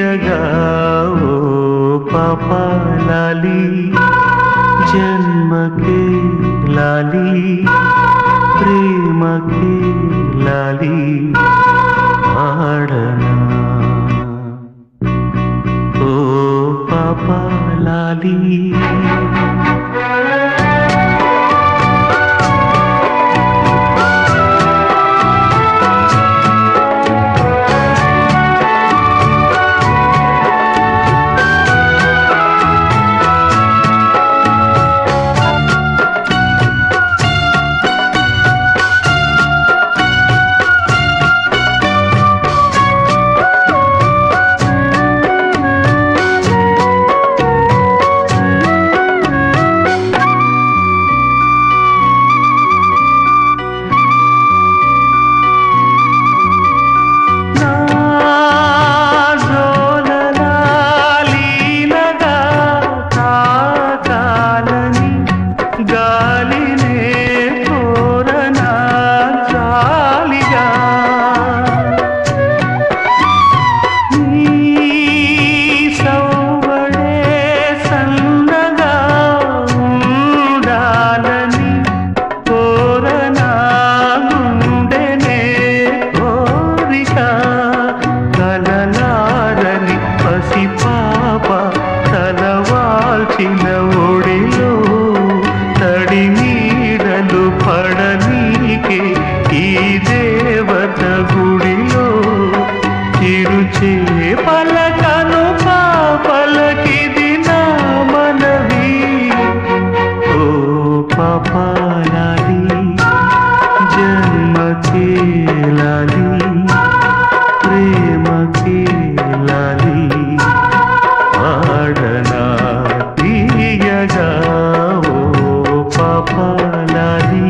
తీయగా ఓ పాపాలాలి జన్మకే లాలి ప్రేమకే లాలి ఆడనా ఓ పాపాలాలి నా జోలలాలీనగా తాకాలని గాలినే కోరనా జాలిగా నీ సౌవడే సన్నగా ఉండాలని కోరనా గుండెనే కోరిక కలలారని పసిపాప తలవాల్చిన ఒడిలో తడి నీడలు పడనీకే ఈ దేవత గుడిలో చిరుచే పలకను పాపలకిది నా మనవి ఓ పాపాలాలి జన్మకే లాలి ప్రేమకే లాలి ఆడనా తీయగా ఓ పాపాలాలి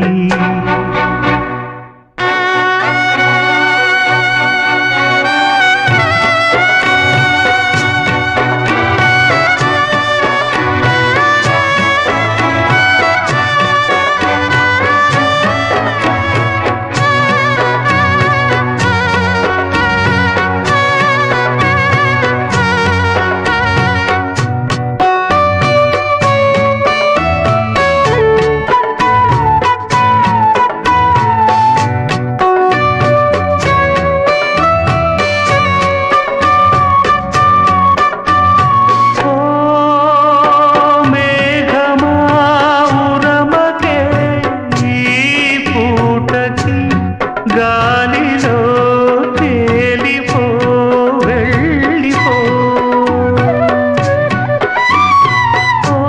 ఓ మేఘమా ఉరమకే ఈ పూటకి గాలిలో తేలిపో వెళ్ళిపో ఓ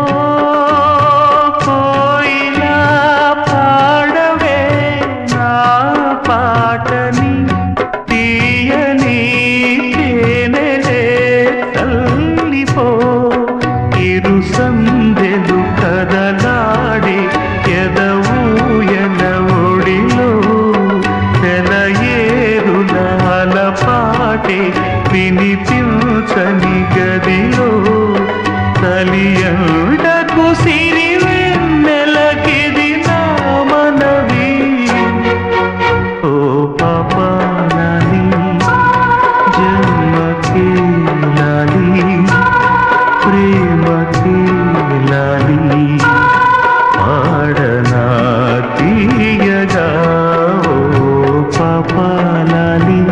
కోయిలా పాడవే నా పాటని తీయని తేనెలే తల్లిపో ఇరు సందెలు కదలాడే ఎదవూయన ఒడిలో తెలయేరులాల పాటే వినిపించని గదిలో కలియండకు సిరి వెన్నెలకిది నా మనవి ఓ పాపాలని జన్మకే లాలి ప్రేమకే లాలి ఆడనా తీయగా ఓ పాపాలాలి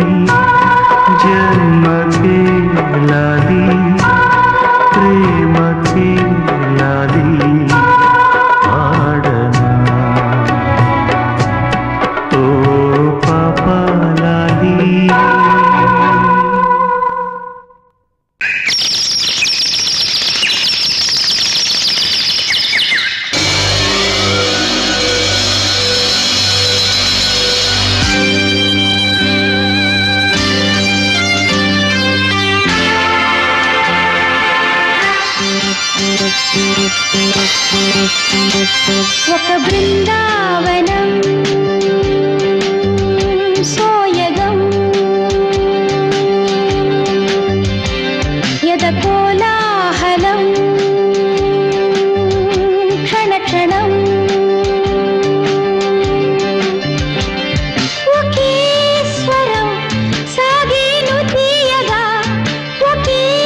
జన్మకే లాలి ప్రేమకే లాలి ఆడనా ఓ పాపాలాలి ఒక బృందావనం సోయగం యద కోలాహలం క్షణ క్షణం ఒకే స్వరం సాగేను తీయగా ఒకే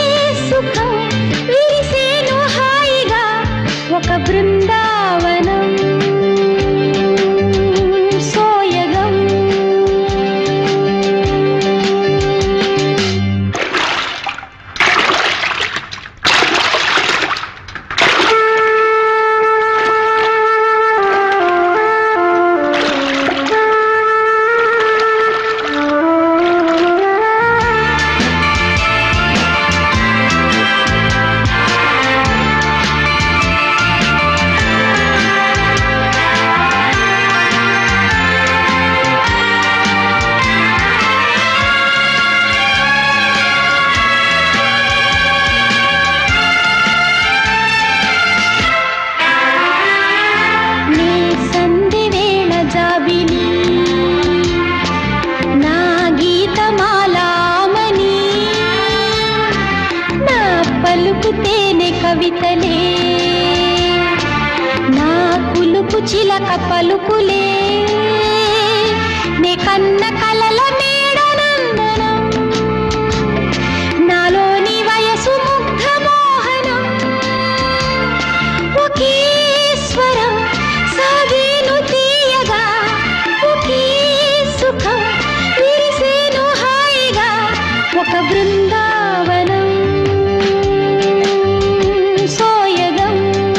పలుకుతేనే కవితలే నా కులుకు చిలక పలుకులే నే కన్న కలల మేడనందనం నాలోని వయసు ముగ్ధ మోహనం ఒకే స్వరం సాగేను తీయగా ఒకే సుఖం విరిసేను హాయిగా ఒక బృందావనం సోయగం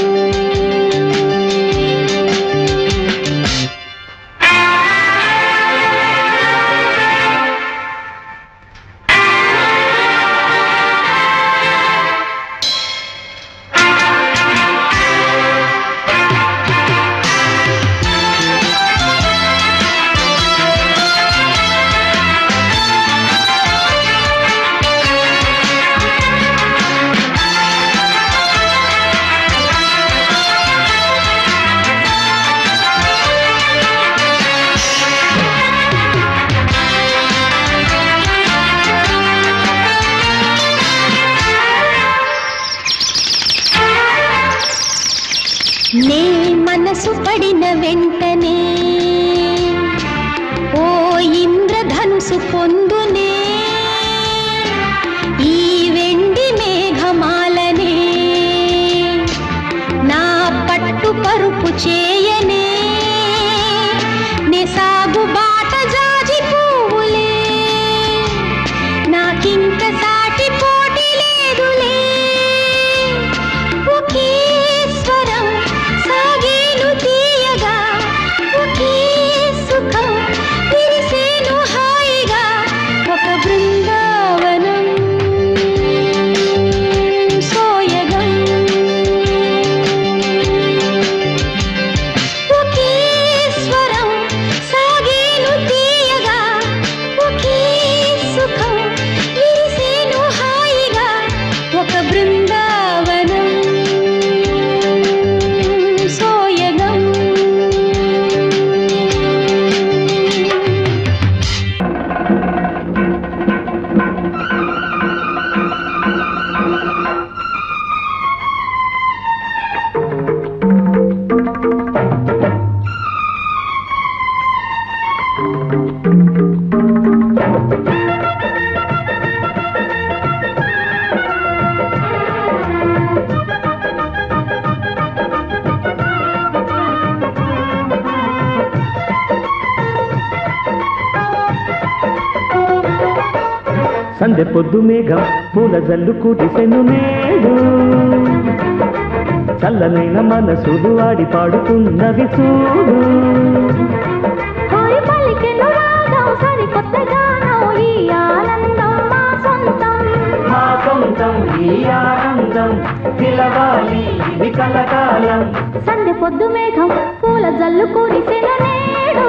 నే మనసు పడిన వెంటనే ఓ ఇంద్రధనుసు పొందునే ఈ వెండి మేఘమాలనే నా పట్టు పరుపు చేయనే నే సాగు బాట జాజి పువ్వులే నాకింక సాటి పోటీ లేదులే ఒకే స్వరం సాగేను తీయగా ఒకే సుఖం విరిసేను హాయిగా ఒక బృందావనం సోయగం ఒకే స్వరం సాగేను తీయగా ఒకే సుఖం విరిసేను హాయిగా ఒక బృందావనం సోయగం సందె పొద్దు మేఘం పూల జల్లు కూటిసెను నేడు చల్లనైన మనసులు ఆడి పాడుతున్నవి చూడు హాయ్ పలికెను రాగం సరికొత్త గానం ఈ ఆనందం మా సొంతం మా సొంతం ఈ ఆనందం పిలవాలి ఇది కలకాలం సందె పొద్దు మేఘం పూల జల్లు కురిసిన నేడు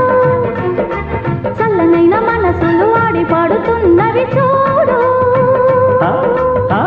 చల్లనైన మనసులు ఆడి పాడుతున్నవి చూడు ఆ, ఆ,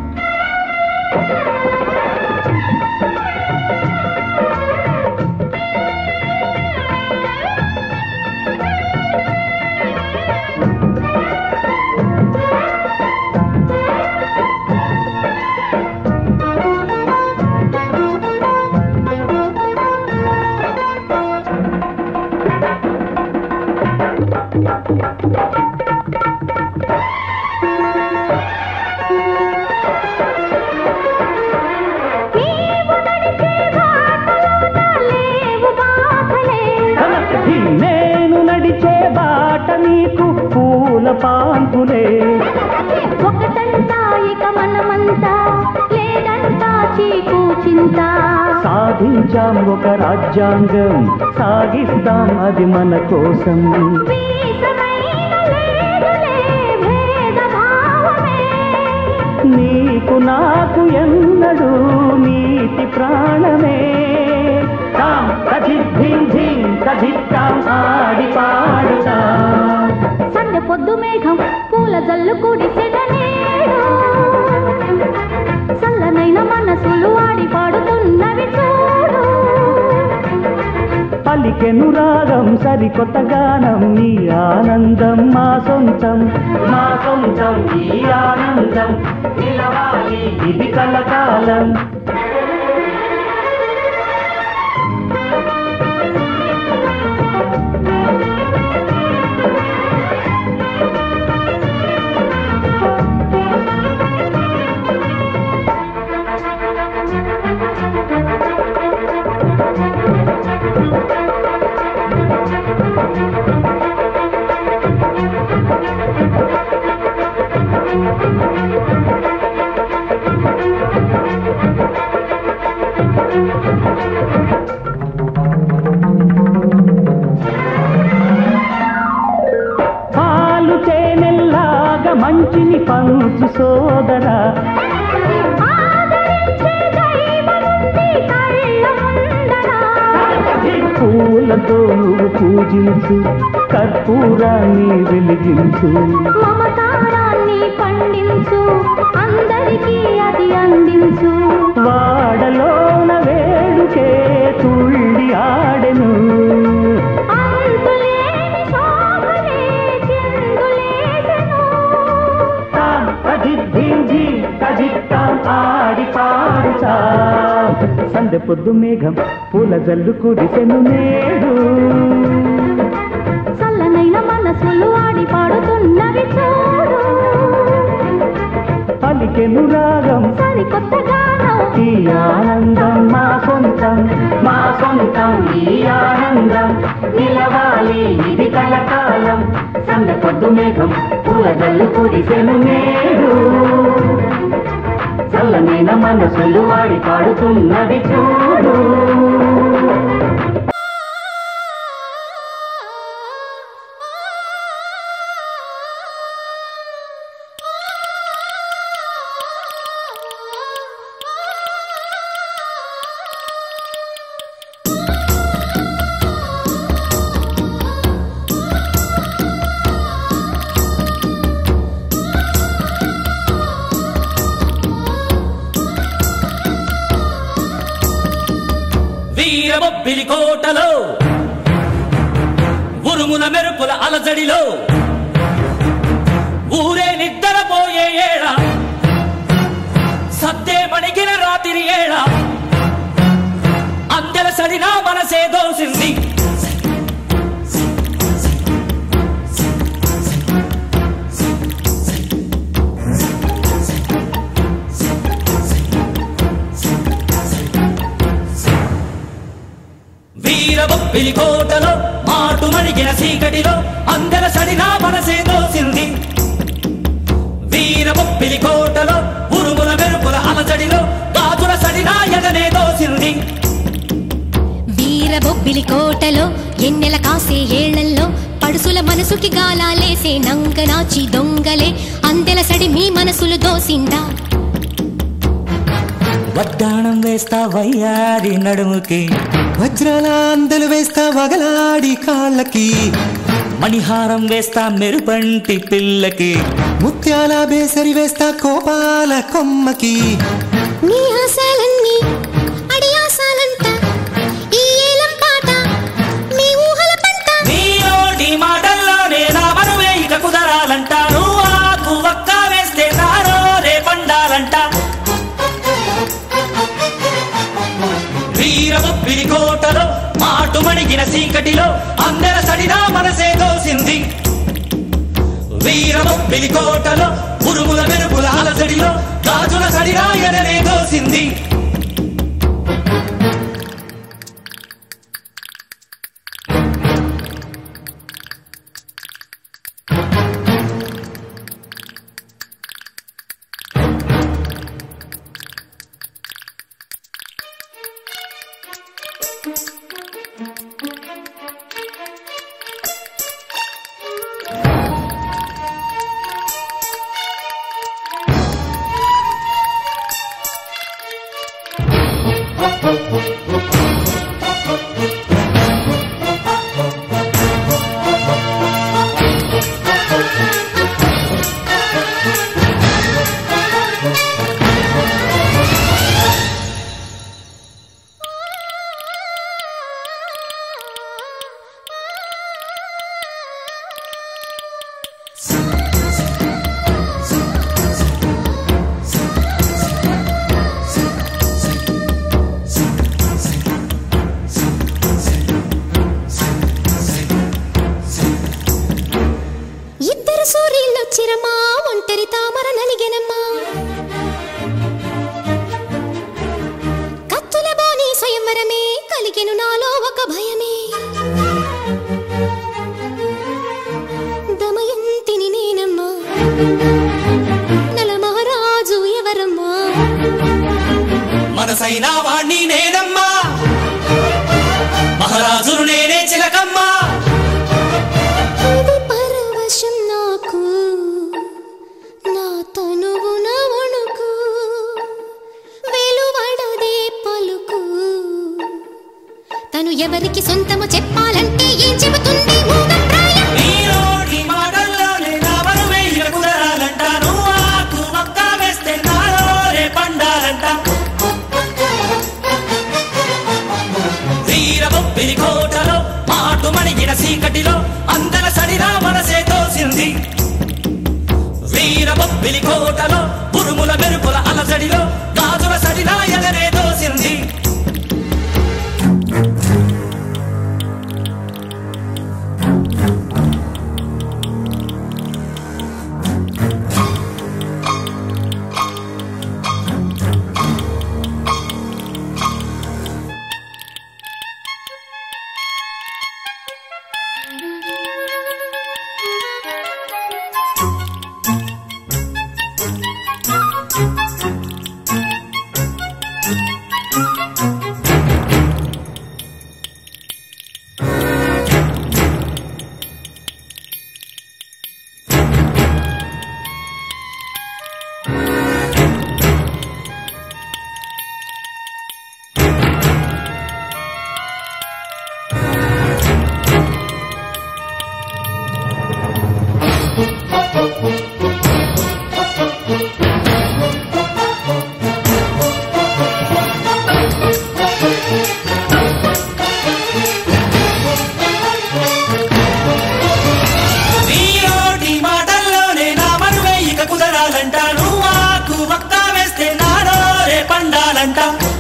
నీవు నడిచే బాటలోన లేవు బాధలే ఈ నేను నడిచే బాట నీకు పూల పాన్పులే ఒకటంతా ఇక మనమంతా లేదంతా చీకు చింత సాధించాం ఒక రాజ్యాంగం సాగిస్తాం అది మన కోసం వీసమైన లేదులే భేదభావమే నీకు నాకు ఎన్నడు నీతి ప్రాణమే తాం తజిద్ధిం ధిం తజిత్తాం ఆడి పాడుతాం సందె పొద్దు మేఘం పూల జల్లు కుడిసెన నేడు చల్లనైన మనసులు ఆడి పాడుతున్నవి చూడు పలికెను రాగం సరికొత్త గానం ఈ ఆనందం మా సొంతం మా సొంతం ఈ ఆనందం నిలవాలి ఇది కలకాలం పాలు తేనెల్లాగా మంచిని పంచు సోదరా ఆదరించే దైవముంది కళ్ళ ముందర. పూలతో నువ్వు పూజించు కర్పూరాన్ని వెలిగించు మమకారాన్ని పండించు అందరికీ అది అందించు వాడలోన వేడుకే తుళ్ళి ఆడెను అంతులేని శోభలే చిందులేసెను. తాం తజిద్దింజి తజిత్తాం ఆడి పాడుతా సందె పొద్దు మేఘం పూల జల్లు కురిసెను నేడు చల్లనైన మనసులు ఆడి పాడుతున్నవి చూడు పలికెను రాగం సరికొత్త గానం ఈ ఆనందం మా సొంతం మా సొంతం ఈ ఆనందం నిలవాలి ఇది కలకాలం సందె పొద్దు మేఘం పూల జల్లు కురిసెను నేడు చల్లనైన మనసులు వాడి పాడుతున్నది చూడు వీరబొబ్బిలి కోటలో ఉరుముల మెరుపుల అలజడిలో ఊరే నిద్రపోయే ఏళ సద్దే మణిగిన రాత్రి ఏళ అందెల సడినా మనసే దోసింది వీరబొబ్బిలి కోటలో మాటు మణిగిన చీకటిలో అందెల సడినా మనసే దోసింది వీరబొబ్బిలి కోటలో ఉరుముల మెరుపుల అలజడిలో గాజుల సడినా ఎదనే దోసింది వీరబొబ్బిలి కోటలో ఎన్నెల కాసే ఏళ్లల్లో పడుసుల మనసుకి గాలాలేసే నంగనాచి దొంగలే అందెల సడి మీ మనసులు దోసిందా వడ్డాణం వేస్తా వయ్యారి నడుముకి వజ్రాల అందలు వేస్తా వగలాడి కాళ్ళకి మణిహారం వేస్తా మెరుపంటి పిల్లకి ముత్యాల బేసరి వేస్తా కోపాల కొమ్మకి నీ ఆశాలన్నీ అడి ఆశాలంట ఈ ఏలం పాట మీ ఊహల పంట నీ నోటి మాటల్లోనే నా మనువే ఇక కుదరాలంట నువ్వు ఆకు వక్క వేస్తే నారో రే పండాలంట వీరబొబ్బిలి కోటలో మాటు మణిగిన చీకటిలో అందర సడినా మనసే దోసింది వీరబొబ్బిలి కోటలో ఉరుముల మెరుపుల అలసడిలో గాజుల సడినా ఎడనే దోసింది మనసైన వాణ్ణి నేనమ్మా మహారాజును నేనే చిలకమ్మా ఇది పరవశం నాకు నా తనువున వణుకు వెలువడదే పలుకు తను ఎవరికి సొంతము చెప్పాలంటే ఏం చెబుతుంది మూగప్రాయం నీ నోటి మాటల్లోనే నా మనువే ఇక కుదరాలంటాను ఆకు మొక్క వేస్తే నాలో రే పండాలంట వీరబొబ్బిలి కోటలో మాటు మణిగిన చీకటిలో అందర సడిరా మనసే తోసింది వీరబొబ్బిలి కోటలో ఉరుముల మెరుపుల అలసడిలో గాజుల సడిలా ఎగరే దోసింది నీ నోటి మాటల్లోనే నా మనువే ఇక కుదరాలంటాను ఆకు మొక్క వేస్తే నాలో రే పండాలంట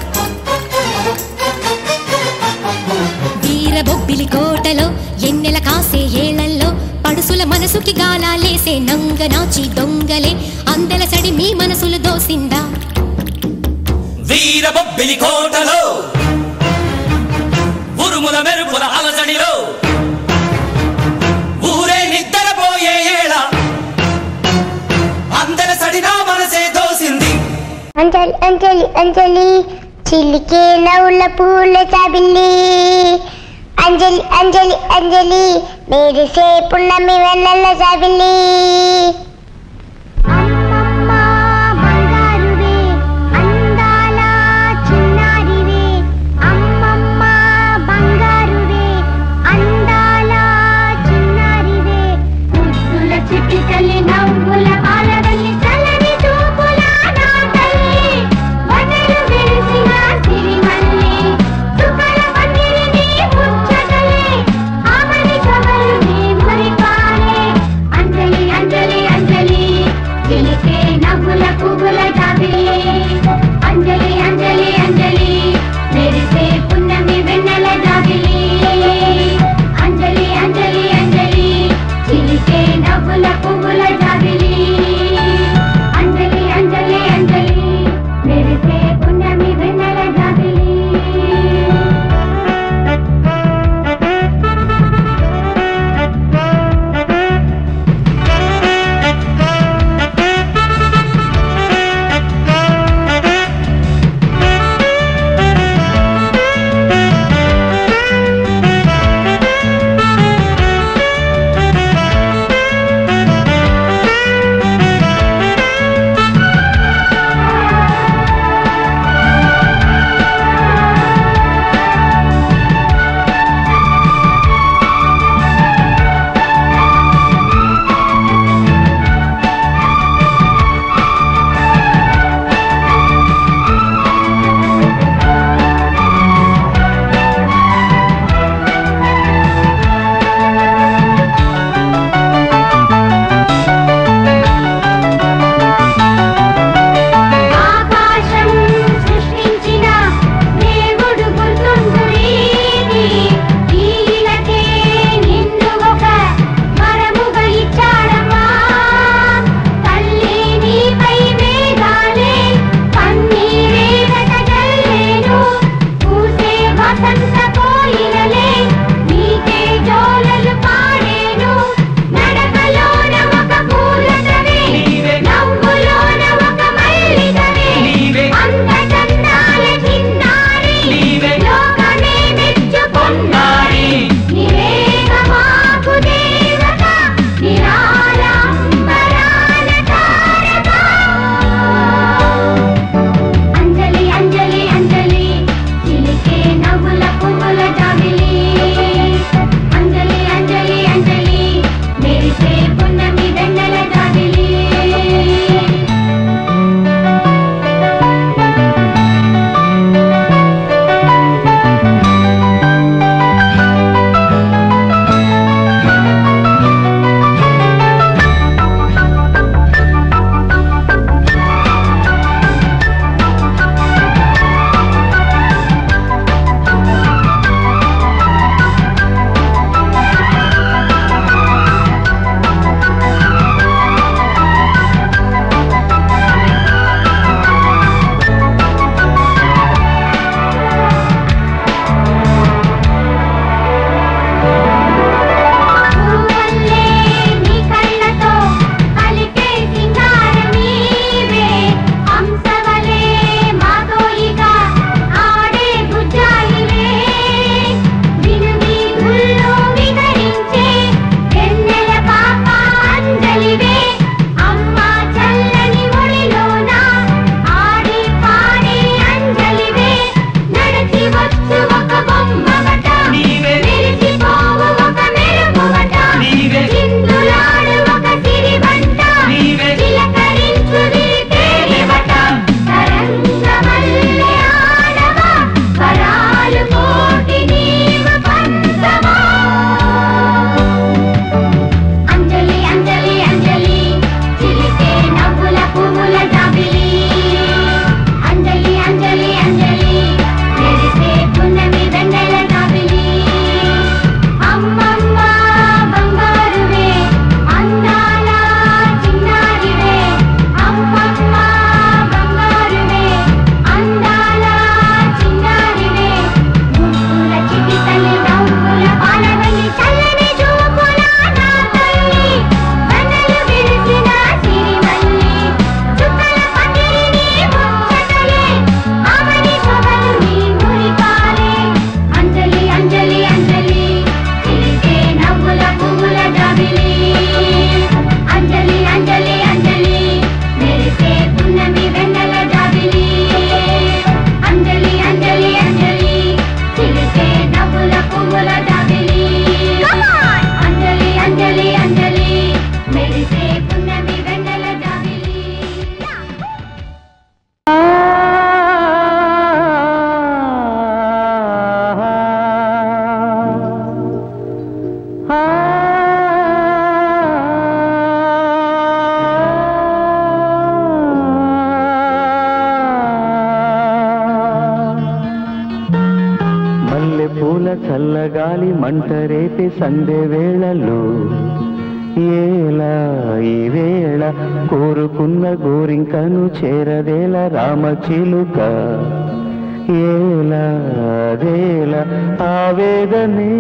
వీరబొబ్బిలి కోటలో ఎన్నెల కాసే ఏళ్లల్లో పడుసుల మనసుకి గాలాలేసే నంగనాచి దొంగలే అందెల సడి మీ మనసులు దోసిందా వీరబొబ్బిలి కోటలో ఉరుముల మెరుపుల అలజడిలో ఊరే నిద్రపోయే ఏళ అందర సడినా మనసే దోసింది అంజలి అంజలి అంజలి చిలికే నవ్వుల పూల చాబిల్లి అంజలి అంజలి అంజలి మెరిసే పున్నమి వెన్నెల చాబిల్లి అమ్మమ్మ బంగారువే అందాల చిన్నారివే అమ్మమ్మ బంగారువే అందాల చిన్నారివే ముద్దుల చిట్టి తల్లి నవ్వుల పాలవల్లి చల్లని చూపుల నా తల్లి వనరు వెలిసిన సిరిమల్లి సుకల పందిరిని ముచ్చటలే ఆమని కవలుని మురిపాలే అంజలి అంజలి చల్లగాలి మంట రేపే సందే వేళలో ఏలా ఈ వేళ కోరుకున్న గోరింకను చేరదేల రామచిలుక ఏలా అదేల ఆవేదనే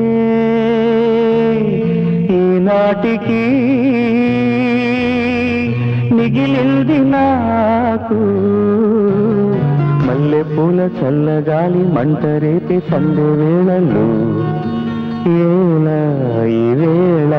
ఈనాటికి మిగిలింది నాకు మల్లె పూల చల్లగాలి మంట రేపే సందు వేళలు ఏలా ఈ వేళ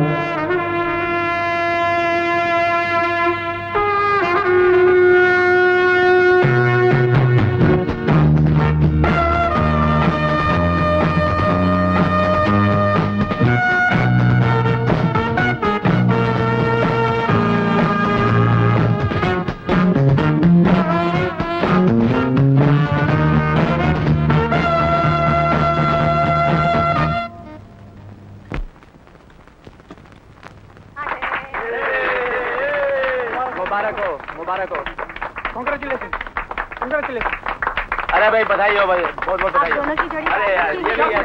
मुबारक हो मुबारक हो कॉन्ग्रेचुलेशन कॉन्ग्रेचुलेशन अरे भाई बधाई हो भाई बहुत बहुत बधाई हो दोनों की जोड़ी अरे यार ये भी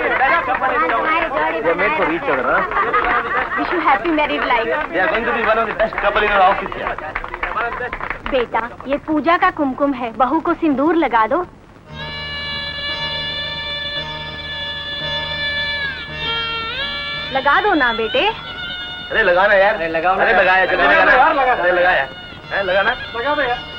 ये made for each other wish you happy married life they are going to be one of the best couple in our office बेटा ये पूजा का कुमकुम है बहू को सिंदूर लगा दो लगा दो ना बेटे अरे लगाना यार अरे लगाओ अरे लगाया चलो लगाना यार, लगा। अरे लगाया है लगाना लगा दो यार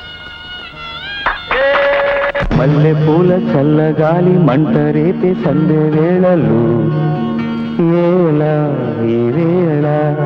మల్లె పూల చల్లగాలి మంట రేపే సందే వేళలు ఏలా ఈ వేళ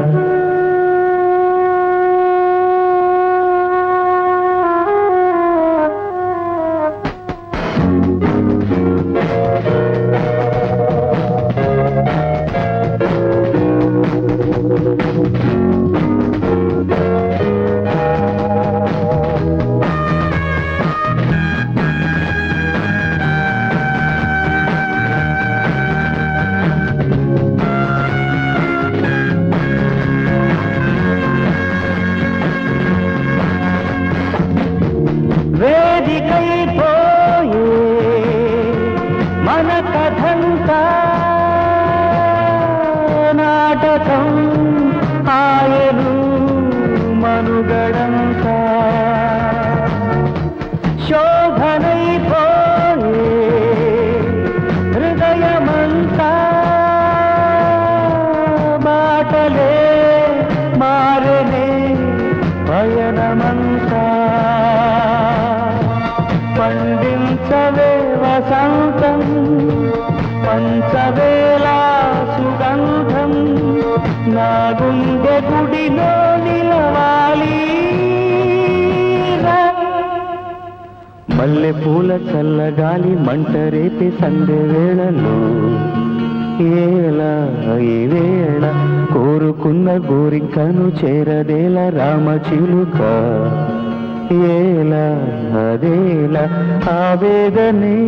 వేదికైపోయే మన కథంతా నాటకం ఆయను మనుగడంతా శోభనైపోయే హృదయమంతా బాటలే మారనే పయనమంతా పండించవే వసంతం పంచవేలా సుగంధం నా గుండె గుడిలో నిలవాలి మల్లె పూల చల్లగాలి మంట రేపే సందె వేళలో ఏలా ఈ వేళ కోరుకున్న గోరికను చేరదేల రామచిలుక ఏలా అదేలా ఆవేదనే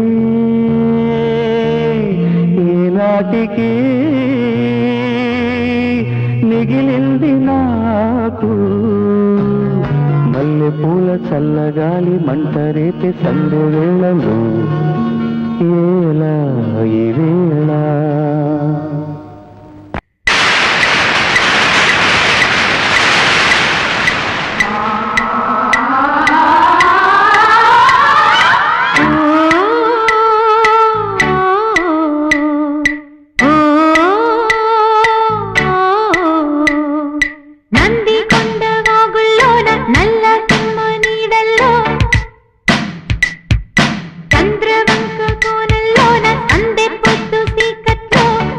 ఈనాటికి మిగిలింది నాకు మల్లె పూల చల్లగాలి మంట రేపే సందు వేళలు ఏలా ఈ వేళ నంది కొండ వాగుల్లోన నల్ల తుమ్మ నీడల్లో చంద్రవంక కోనల్లోన సందె పొద్దు సీకట్లో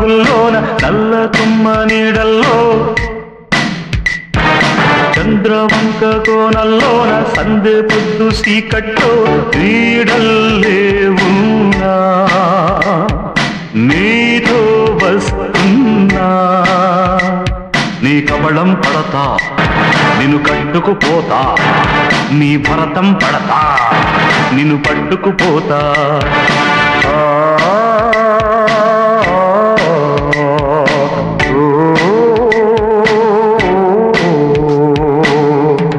వాగుల్లోన నల్ల తుమ్మ నీడల్లో చంద్రవంక కోనల్లోన సందె పొద్దు సీకట్లో క్రీడల్లే ఉన్నా నీతో వస్తున్నా నీ కవళం పడతా నిన్ను కట్టుకుపోతా నీ భరతం పడతా నిన్ను పట్టుకుపోతా ఆ, ఓ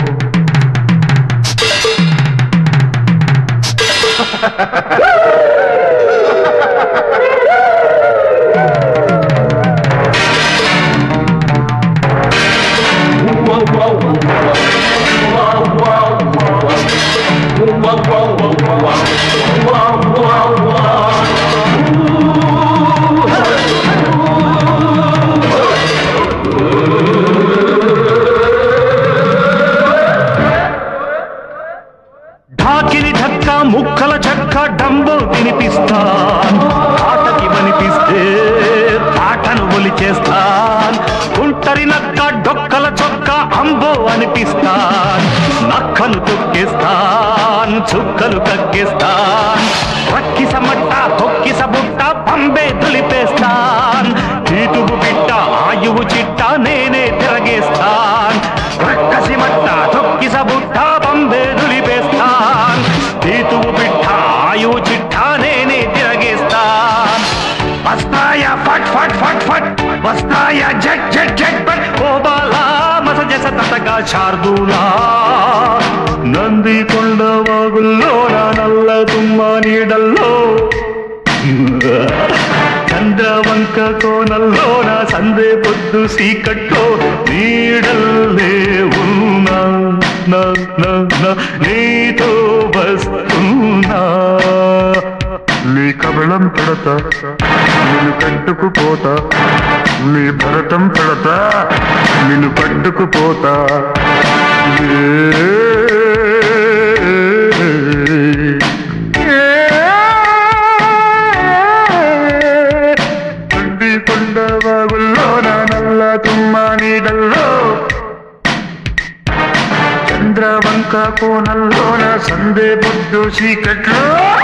ఢాకిని ఢక్క ముక్కల చెక్క డంబో తినిపిస్తాన్ ఆటకి వనిపిస్తే తాటను ఒలిచేస్తాన్ కుంటరి నక్క డొక్కల చొక్క అంబో అనిపిస్తాన్ నక్కను తొక్కేస్తాన్ చుక్కలు కక్కేస్తాన్ రక్కిస మట్ట తొక్కిస బుట్ట పంబే దులిపేస్తాన్ చీతుగు బిట్ట ఆయువు చిట్ట నేనే తిరగేస్తాన్ రక్కసి మట్ట తొక్కిస బుట్ట పంబే దులిపేస్తాన్ చీతుగు బిట్ట ఆయువు చిట్ట నేనే తిరగేస్తాన్ వస్తాయా ఫట్ ఫట్ ఫట్ ఫట్ వస్తాయా జట్ జట్ జట్ బట్ ఓ బాలా మసజ సతగా శార్దూలా నంది కొండ వాగుల్లో నా నల్ల తుమ్మ నీడల్లో చంద్రవంక కోనల్లో నా సందే పొద్దు సీకట్లో నీడల్లే ఉన్నా నా, నా, నా, నీతో వస్తున్నా నీ కబళం పెడతా నిన్ను కట్టుకుపోతా నీ భరతం పెడతా నిన్ను పట్టుకుపోతా తుండి కొండ వాగుల్లో నా నల్ల తుమ్మ నీడల్లో చంద్రవంక కోనల్లో నా సందే పొద్దు చీకట్లో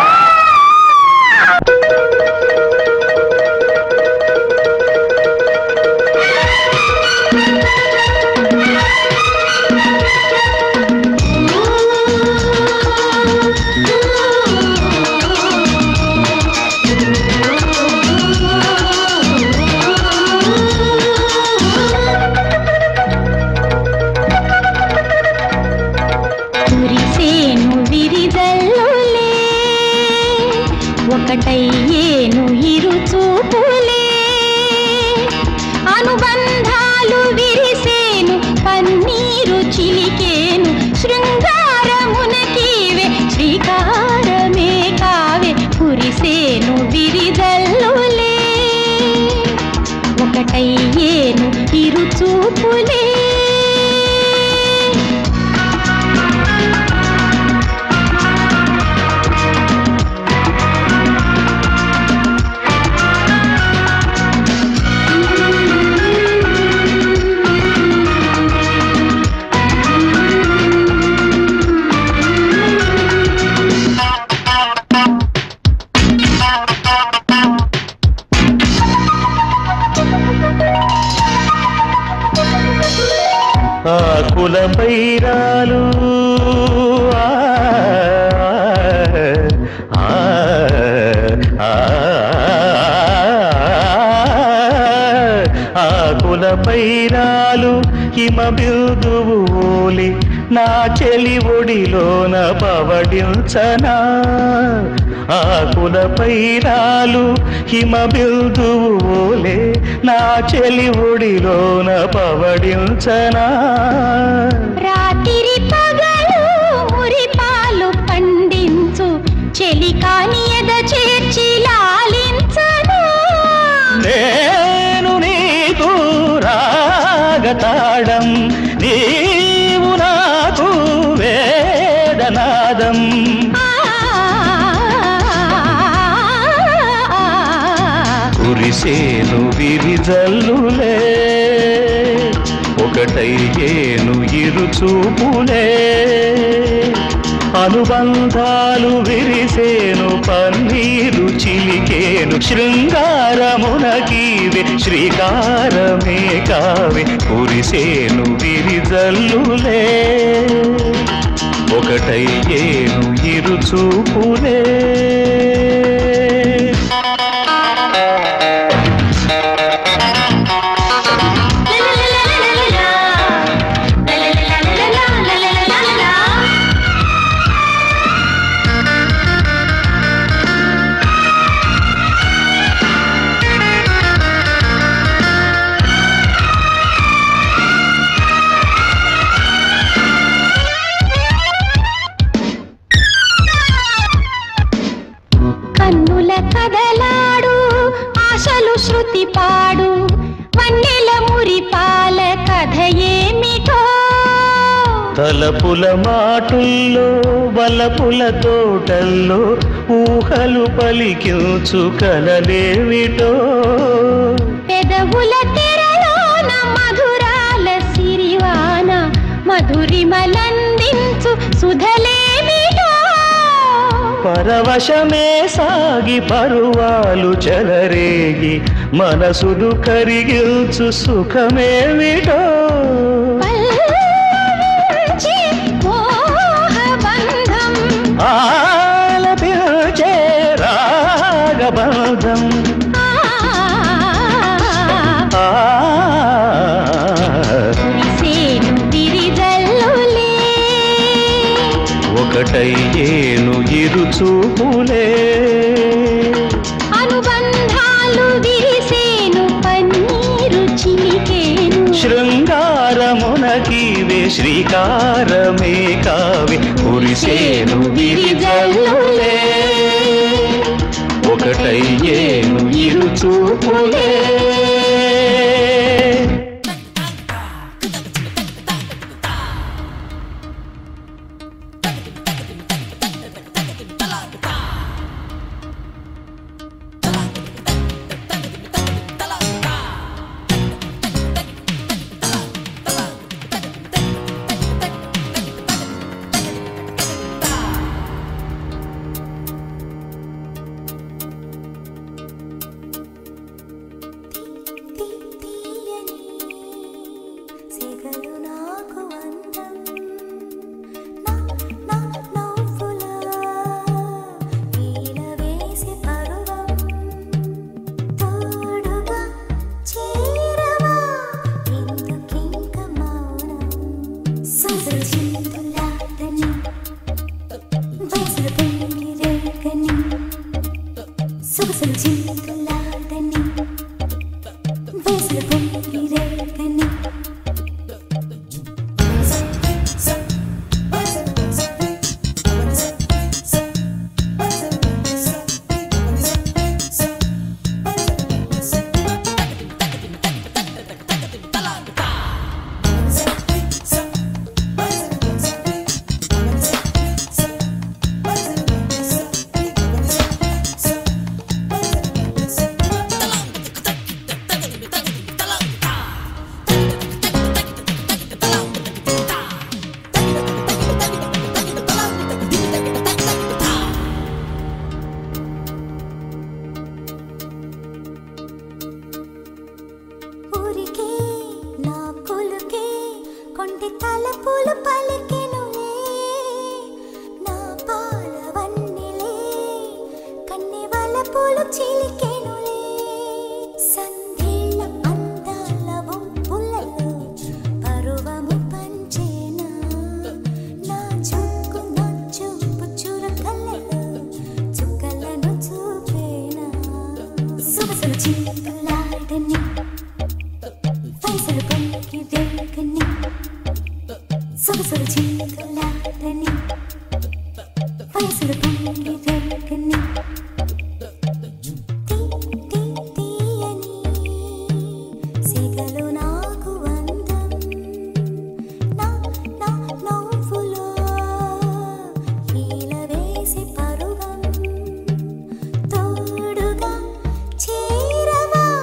కురిసేను విరిజల్లులే ఒకటయ్యేను ఇరు చూపులే అనుబంధాలు విరిసేను పన్నీరు చిలికేను శృంగారమునకీవే శ్రీకారమే కావే కురిసేను విరిజల్లులే ఒకటయ్యేను ఇరు చూపులే ఆకుల పైరాలు ఆ, ఆ, ఆ, ఆకుల పైరాలు హిమ బిందువు ఓలి నా చెలి ఒడిలోన పవడించనా ఆకుల పైరాలు హిమ బిందువు ఓలే నా చెలి ఒడిలోన పవడించనా రాత్రి పగలు మురిపాలు పండించు చెలికాని ఎద చేర్చి లాలించను నేను నీకు రాగతాడం నీవు నాకు వేదనాదం ఆ, కురిసేను విరిజల్లులే ఒకటయ్యేను ఇరుచూపులే అనుబంధాలు విరిసేను పన్నీరు చిలికేను శృంగారమునకీవే శ్రీకారమే కావే కురిసేను విరిజల్లులే ఒకటయ్యేను ఇరుచూపులే కన్నుల కదలాడు ఆశలు శృతి పాడు వన్నెల మురిపాల కథ ఏమిటో తలపుల మాటుల్లో బలపుల తోటల్లో ఊహలు పలికించు కలలేమిటో పెదవుల తెరలోన మధురాల సిరివాన మధురిమలందించు సుధలేమిటో పరవశమే సాగి పరువాలు చెలరేగి మనసును కరిగిల్చు సుఖమేమిటో పల్చి మోహబంధం ఆలపించే రాగబంధం ఆ కురిసేను విరిజల్లులే ఒకటయ్యేను ఇరుచూపులే అనుబంధాలు విరిసేను పన్నీరు చిలికేను శృంగారమునకీవే శ్రీకారమే కావి కురిసేను విరిజల్లులే ఒకటయ్యేను ఇరుచూపులే సొగసులు చింతులాడని వయసులు పొంగి రేగని ఊరికే నా కొలుకే కొంటి తలపులు పలికెనులే నా పాలవన్నెలే కన్నె వలపులు చిలికెనులే సందేళ్ళ అందాల వంపులలో పరువము పంచేనా నా చుక్కు నా చూపు చురకలలో చుక్కలను చూపేనా సొగసులు చింతలాడని వయసులు పొంగి రేగని సొగసులు చింతలాడని వయసులు పొంగి రేగని సిగలు నాకు అందం నా నా నవ్వులో ఈల వేసి పరువం తోడుగా చేరవా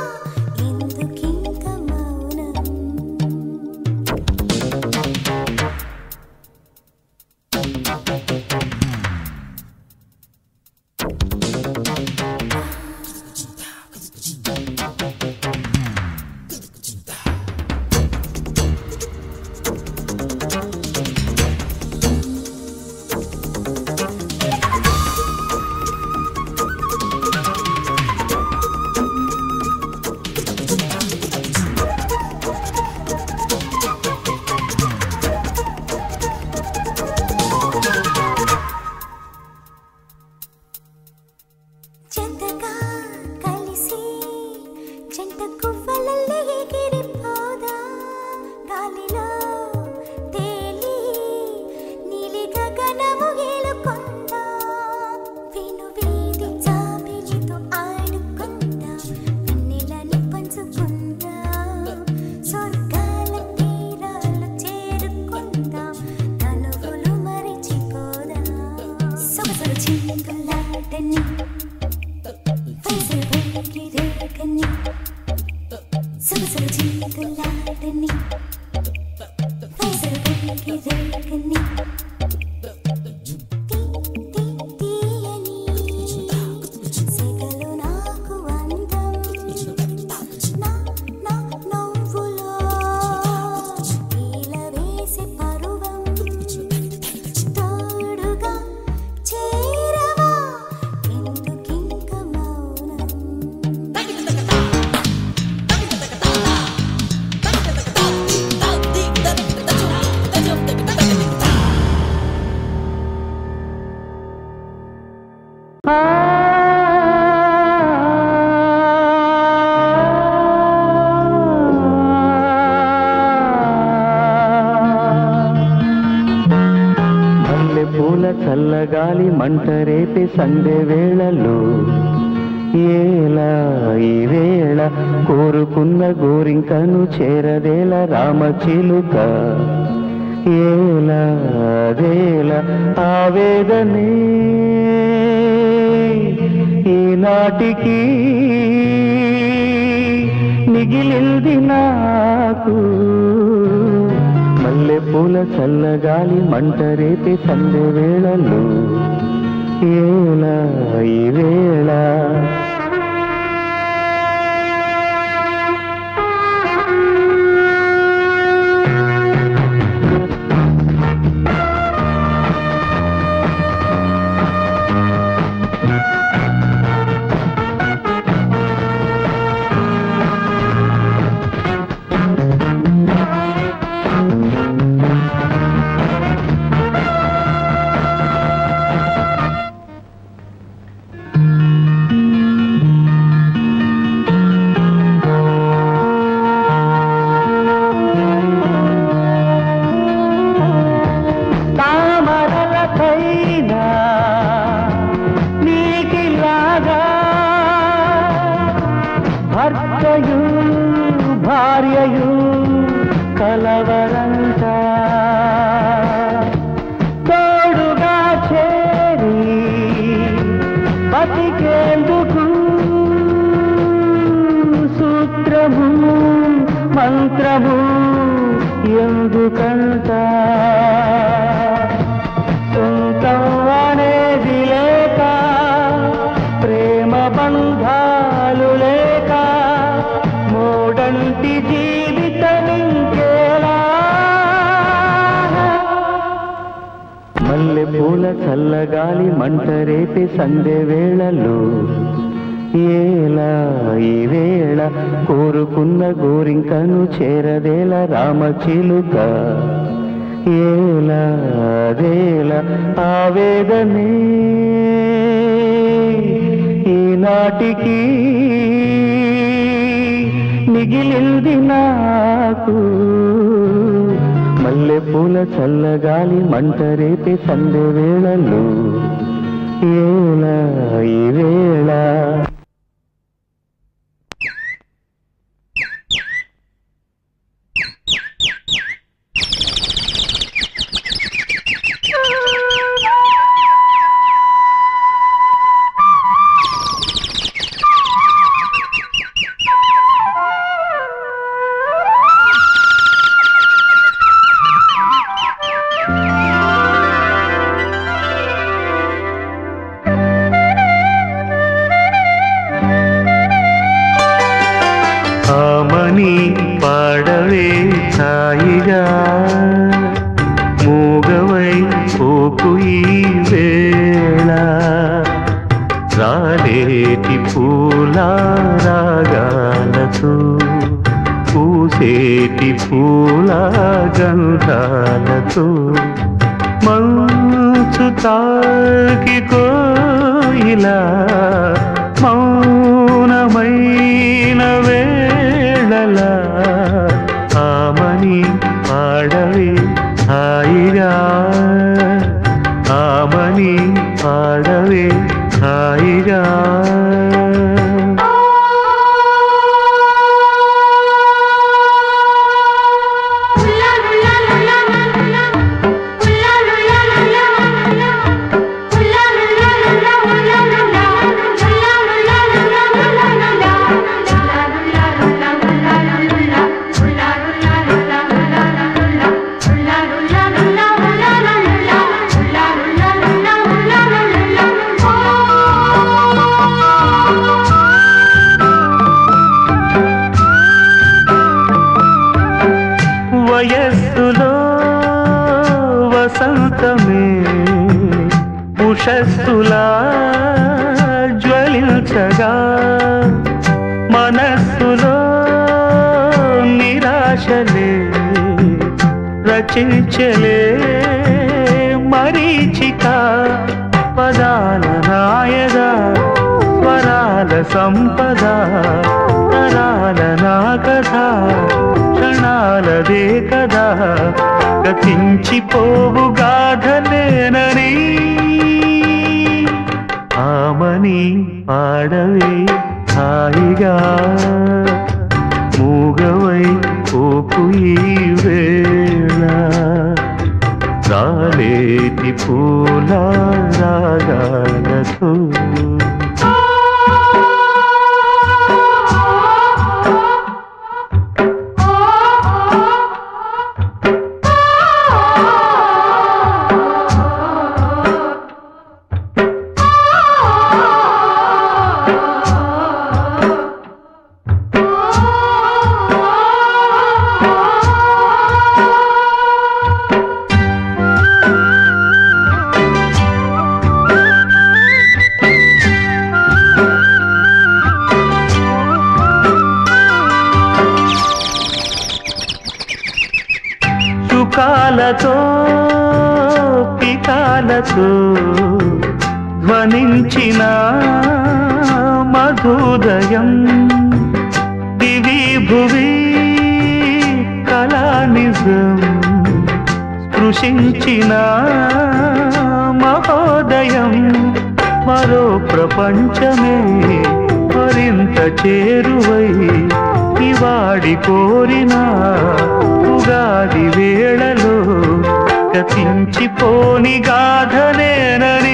చల్లగాలి మంట రేపే సందె వేళలో ఏలా ఈ వేళ కోరుకున్న గోరింకను చేరదేల రామచిలుక ఏలా అదేలా ఆవేదనే ఈనాటికి మిగిలింది నాకు మల్లె పూల చల్లగాలి మంట రేపే సందె వేళలో ఏలా ఈ వేళ తామరలకైనా నీకిలాగా భర్తయు భార్యయు కలవరంట తోడుగా చేరి బతికేందుకు సూత్రము మంత్రము ఎందుకంట సొంతం అనేది లేక ప్రేమ బంధాలు లేక మూడంటి జీవితం ఇంకేలా మల్లె పూల చల్లగాలి మంట రేపే సందె వేళలో ఏలా ఈ వేళ కోరుకున్న గోరింకను చేరదేల రామచిలుక ఏలా అదేలా ఆవేదనే ఈనాటికి మిగిలింది నాకు మల్లె పూల చల్లగాలి మంట రేపే సందె వేళలో ఏలా ఈ వేళ ఆమని పాడవే హాయిగా మూగవై పోకు ఈ వేళ రాలేటి పూల రాగాలతో పూసేటి పూల గంధాలతో మంచు తాకి కోయిలా మౌనమైన వేళల ఆమని పాడవే హాయిగా ఆమని పాడవే హాయిగా వయస్సులో వసంతమే ఉషస్సులా జ్వలించగా మనస్సులో నిరాశలే రచించలే మరీచిక పదాల నాయదా స్వరాల సంపద తరాల నా కథ క్షణాలదే కదా గతించిపోవు గాథలేనని పాడవే హాయిగా మూగవై పోకు ఈ వేళ రాలేటి పూల రాగాలతో సుఖాలతో పికాలతో ధ్వనించిన మధుదయం దివి భువి కళానిజం స్పృశించిన మహోదయం మరో ప్రపంచమే మరింత చేరువై ఇవాడి కోరిన ఉగాది వేళలో గతించిపోని గాథనేనని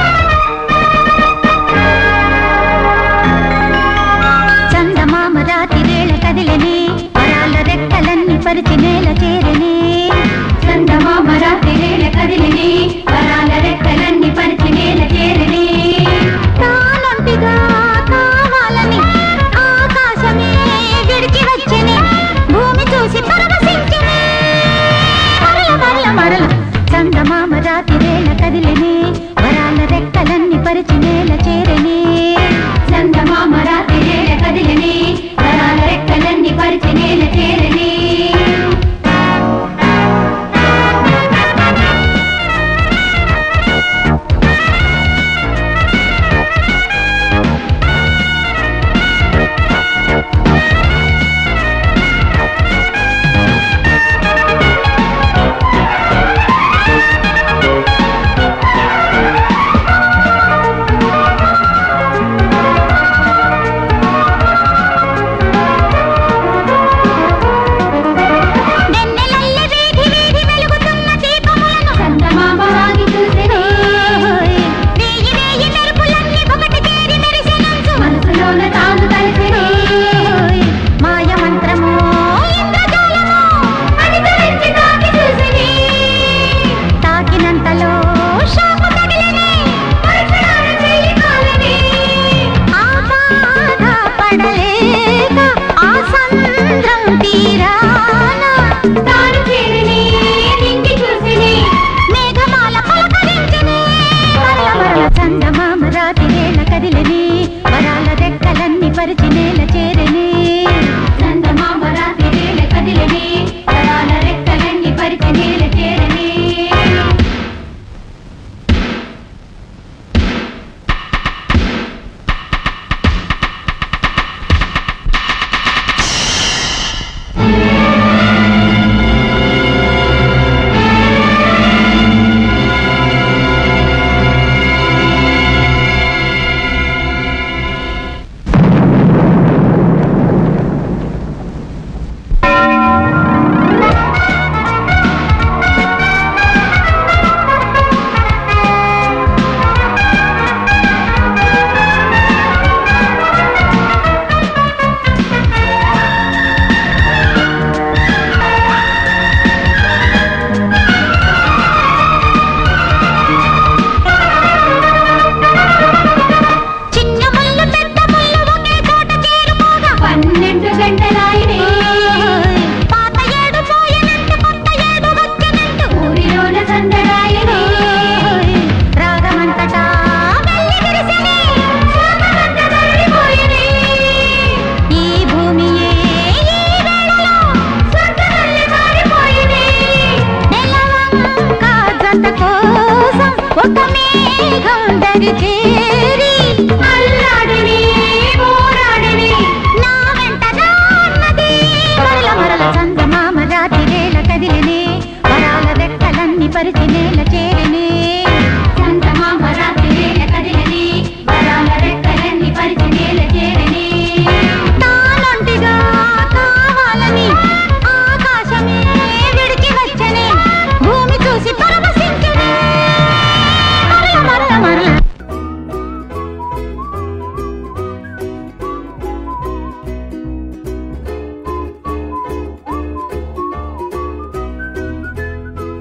చందమామ రాత్రి ఒక మేఘం దరి చేరి అల్లాడిని పోరాడిని నా వెంట రాన్నది మరల మరల చందమామ రాతి వేళ కదిలినే వరాల రెక్కలన్నీ పరిచి నేల